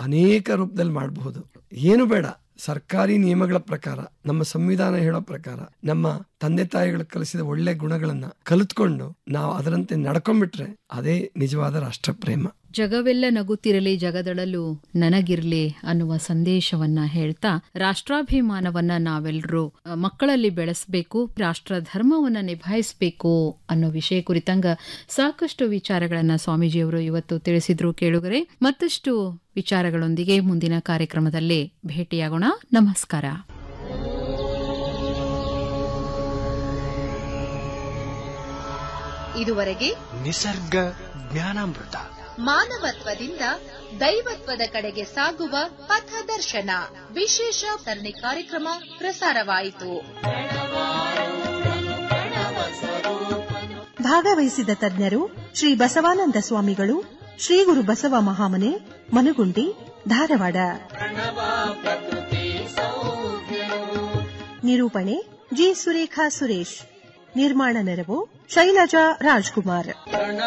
ಅನೇಕ ರೂಪದಲ್ಲಿ ಮಾಡಬಹುದು ಏನು ಬೇಡ ಸರ್ಕಾರಿ ನಿಯಮಗಳ ಪ್ರಕಾರ ನಮ್ಮ ಸಂವಿಧಾನ ಹೇಳೋ ಪ್ರಕಾರ ನಮ್ಮ ತಂದೆ ತಾಯಿಗಳು ಕಲಿಸಿದ ಒಳ್ಳೆ ಗುಣಗಳನ್ನ ಕಲಿತ್ಕೊಂಡು ನಾವು ಅದರಂತೆ ನಡ್ಕೊಂಡ್ಬಿಟ್ರೆ ಅದೇ ನಿಜವಾದ ರಾಷ್ಟ್ರ ಪ್ರೇಮ ಜಗವೆಲ್ಲ ನಗುತ್ತಿರಲಿ ಜಗದಳಲು ನನಗಿರ್ಲಿ ಅನ್ನುವ ಸಂದೇಶವನ್ನ ಹೇಳ್ತಾ ರಾಷ್ಟ್ರಾಭಿಮಾನವನ್ನ ನಾವೆಲ್ಲರೂ ಅ, ಮಕ್ಕಳಲ್ಲಿ ಬೆಳೆಸಬೇಕು ರಾಷ್ಟ್ರ ಧರ್ಮವನ್ನ ನಿಭಾಯಿಸಬೇಕು ಅನ್ನೋ ವಿಷಯ ಕುರಿತಂಗ ಸಾಕಷ್ಟು ವಿಚಾರಗಳನ್ನ ಸ್ವಾಮೀಜಿಯವರು ಇವತ್ತು ತಿಳಿಸಿದ್ರು ಕೇಳುಗರೆ ಮತ್ತಷ್ಟು ವಿಚಾರಗಳೊಂದಿಗೆ ಮುಂದಿನ ಕಾರ್ಯಕ್ರಮದಲ್ಲಿ ಭೇಟಿಯಾಗೋಣ ನಮಸ್ಕಾರ ಇದುವರೆಗೆ ನಿಸರ್ಗ ಜ್ಞಾನಾಮೃತ ಮಾನವತ್ವದಿಂದ ದೈವತ್ವದ ಕಡೆಗೆ ಸಾಗುವ ಪಥದರ್ಶನ ವಿಶೇಷ ಸರಣಿ ಕಾರ್ಯಕ್ರಮ ಪ್ರಸಾರವಾಯಿತು ಭಾಗವಹಿಸಿದ ತಜ್ಞರು ಶ್ರೀ ಬಸವಾನಂದ ಸ್ವಾಮಿಗಳು ಶ್ರೀ ಗುರು ಬಸವ ಮಹಾಮನೆ ಮನುಗುಂಡಿ ಧಾರವಾಡ ನಿರೂಪಣೆ ಜಿ ಸುರೇಖಾ ಸುರೇಶ್ ನಿರ್ಮಾಣ ನೆರವು ಶೈಲಜಾ ರಾಜ್ಕುಮಾರ್